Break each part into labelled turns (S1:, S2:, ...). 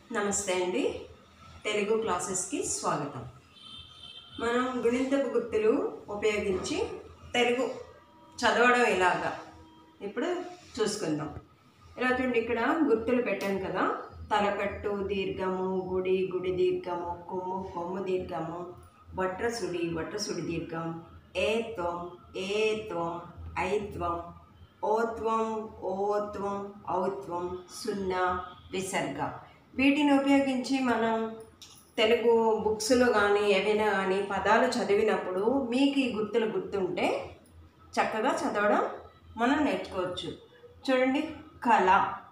S1: నమస్తే అండి తెలుగు క్లాసెస్కి స్వాగతం మనం గుణింతపు గుర్తులు ఉపయోగించి తెలుగు చదవడం ఎలాగా ఇప్పుడు చూసుకుందాం ఇలా చూడండి ఇక్కడ గుర్తులు పెట్టాను కదా తలకట్టు దీర్ఘము గుడి గుడి దీర్ఘము కొమ్ము కొమ్ము దీర్ఘము వట్రసుడి వట్రసుడి దీర్ఘం ఏత్వం ఏత్వం ఐత్వం ఓత్వం ఓత్వం ఔత్వం సున్నా విసర్గ వీటిని ఉపయోగించి మనం తెలుగు బుక్స్లో కానీ ఏవైనా కానీ పదాలు చదివినప్పుడు మీకు ఈ గుర్తులు గుర్తుంటే చక్కగా చదవడం మనం నేర్చుకోవచ్చు చూడండి కళ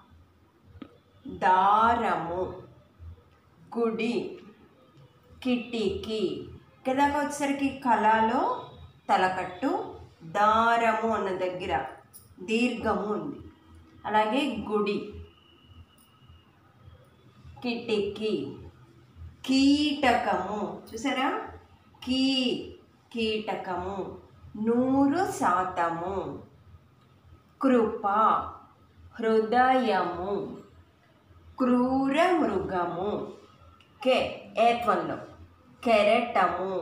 S1: దారము గుడి కిటికీ ఇక్కడ దాకా వచ్చేసరికి కళలో తలకట్టు దారము అన్న దగ్గర దీర్ఘము ఉంది అలాగే గుడి కిటికీ కీటకము చూసారా కీ కీటకము నూరు శాతము కృప హృదయము క్రూర మృగము కే ఏత్వంలో కెరటము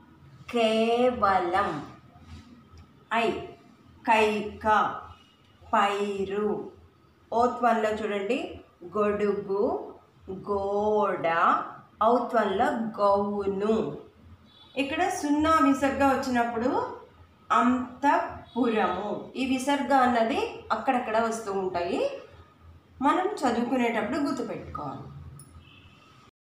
S1: కేవలం ఐ కైక పైరు ఓత్వంలో చూడండి గొడుగు గోడ ఔత్వంలో గౌను ఇక్కడ సున్నా విసర్గ వచ్చినప్పుడు అంతఃపురము ఈ విసర్గ అన్నది అక్కడక్కడ వస్తూ ఉంటాయి మనం చదువుకునేటప్పుడు గుర్తుపెట్టుకోవాలి